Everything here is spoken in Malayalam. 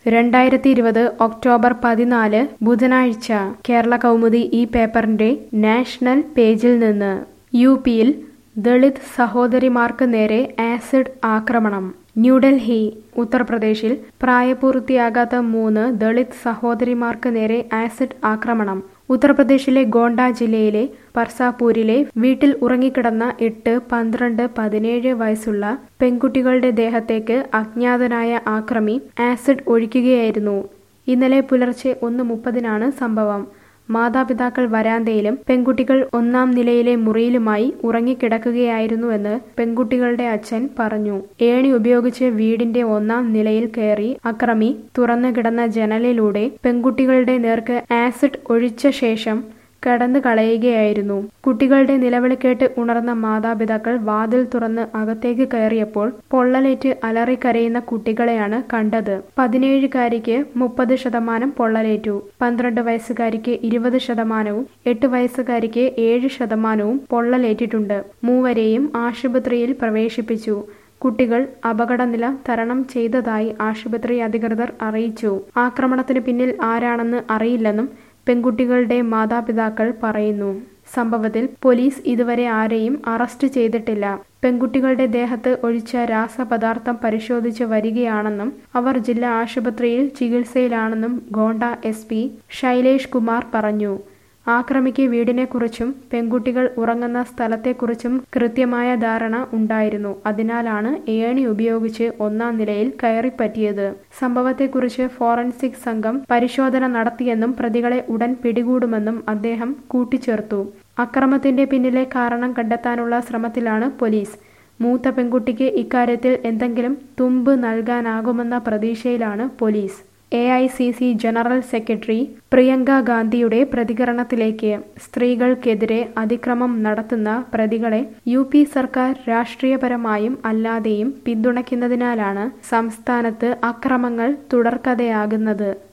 രണ്ടായിരത്തി ഇരുപത് ഒക്ടോബർ പതിനാല് ബുധനാഴ്ച കേരള കൗമുദി ഈ പേപ്പറിന്റെ നാഷണൽ പേജിൽ നിന്ന് യു പിയിൽ ദളിത് സഹോദരിമാർക്ക് നേരെ ആസിഡ് ആക്രമണം ന്യൂഡൽഹി ഉത്തർപ്രദേശിൽ പ്രായപൂർത്തിയാകാത്ത മൂന്ന് ദളിത് സഹോദരിമാർക്ക് നേരെ ആസിഡ് ആക്രമണം ഉത്തർപ്രദേശിലെ ഗോണ്ട ജില്ലയിലെ പർസാപൂരിലെ വീട്ടിൽ ഉറങ്ങിക്കിടന്ന എട്ട് പന്ത്രണ്ട് പതിനേഴ് വയസ്സുള്ള പെൺകുട്ടികളുടെ ദേഹത്തേക്ക് അജ്ഞാതനായ ആക്രമി ആസിഡ് ഒഴിക്കുകയായിരുന്നു ഇന്നലെ പുലർച്ചെ ഒന്ന് മുപ്പതിനാണ് സംഭവം മാതാപിതാക്കൾ വരാന്തയിലും പെൺകുട്ടികൾ ഒന്നാം നിലയിലെ മുറിയിലുമായി ഉറങ്ങിക്കിടക്കുകയായിരുന്നുവെന്ന് പെൺകുട്ടികളുടെ അച്ഛൻ പറഞ്ഞു ഏണി ഉപയോഗിച്ച് വീടിന്റെ ഒന്നാം നിലയിൽ കയറി അക്രമി തുറന്നു കിടന്ന ജനലിലൂടെ പെൺകുട്ടികളുടെ നേർക്ക് ആസിഡ് ഒഴിച്ച ശേഷം കടന്നു കളയുകയായിരുന്നു കുട്ടികളുടെ നിലവിളി കേട്ട് ഉണർന്ന മാതാപിതാക്കൾ വാതിൽ തുറന്ന് അകത്തേക്ക് കയറിയപ്പോൾ പൊള്ളലേറ്റ് അലറിക്കരയുന്ന കുട്ടികളെയാണ് കണ്ടത് പതിനേഴുകാരിക്ക് മുപ്പത് ശതമാനം പൊള്ളലേറ്റു പന്ത്രണ്ട് വയസ്സുകാരിക്ക് ഇരുപത് ശതമാനവും എട്ട് വയസ്സുകാരിക്ക് ഏഴ് ശതമാനവും പൊള്ളലേറ്റിട്ടുണ്ട് മൂവരെയും ആശുപത്രിയിൽ പ്രവേശിപ്പിച്ചു കുട്ടികൾ അപകടനില തരണം ചെയ്തതായി ആശുപത്രി അധികൃതർ അറിയിച്ചു ആക്രമണത്തിന് പിന്നിൽ ആരാണെന്ന് അറിയില്ലെന്നും പെൺകുട്ടികളുടെ മാതാപിതാക്കൾ പറയുന്നു സംഭവത്തിൽ പോലീസ് ഇതുവരെ ആരെയും അറസ്റ്റ് ചെയ്തിട്ടില്ല പെൺകുട്ടികളുടെ ദേഹത്ത് ഒഴിച്ച രാസപദാർത്ഥം പരിശോധിച്ച് വരികയാണെന്നും അവർ ജില്ലാ ആശുപത്രിയിൽ ചികിത്സയിലാണെന്നും ഗോണ്ട എസ് പി ശൈലേഷ് കുമാർ പറഞ്ഞു ആക്രമിക്ക് വീടിനെക്കുറിച്ചും പെൺകുട്ടികൾ ഉറങ്ങുന്ന സ്ഥലത്തെക്കുറിച്ചും കൃത്യമായ ധാരണ ഉണ്ടായിരുന്നു അതിനാലാണ് ഏണി ഉപയോഗിച്ച് ഒന്നാം നിലയിൽ കയറിപ്പറ്റിയത് സംഭവത്തെക്കുറിച്ച് ഫോറൻസിക് സംഘം പരിശോധന നടത്തിയെന്നും പ്രതികളെ ഉടൻ പിടികൂടുമെന്നും അദ്ദേഹം കൂട്ടിച്ചേർത്തു അക്രമത്തിന്റെ പിന്നിലെ കാരണം കണ്ടെത്താനുള്ള ശ്രമത്തിലാണ് പോലീസ് മൂത്ത പെൺകുട്ടിക്ക് ഇക്കാര്യത്തിൽ എന്തെങ്കിലും തുമ്പ് നൽകാനാകുമെന്ന പ്രതീക്ഷയിലാണ് police A I C C general secretary Priyanka ഗാന്ധിയുടെ പ്രതികരണത്തിലേക്ക് സ്ത്രീകൾക്കെതിരെ അതിക്രമം നടത്തുന്ന പ്രതികളെ യു പി സർക്കാർ രാഷ്ട്രീയപരമായും അല്ലാതെയും പിന്തുണയ്ക്കുന്നതിനാലാണ് സംസ്ഥാനത്ത് അക്രമങ്ങൾ തുടർക്കഥയാകുന്നത്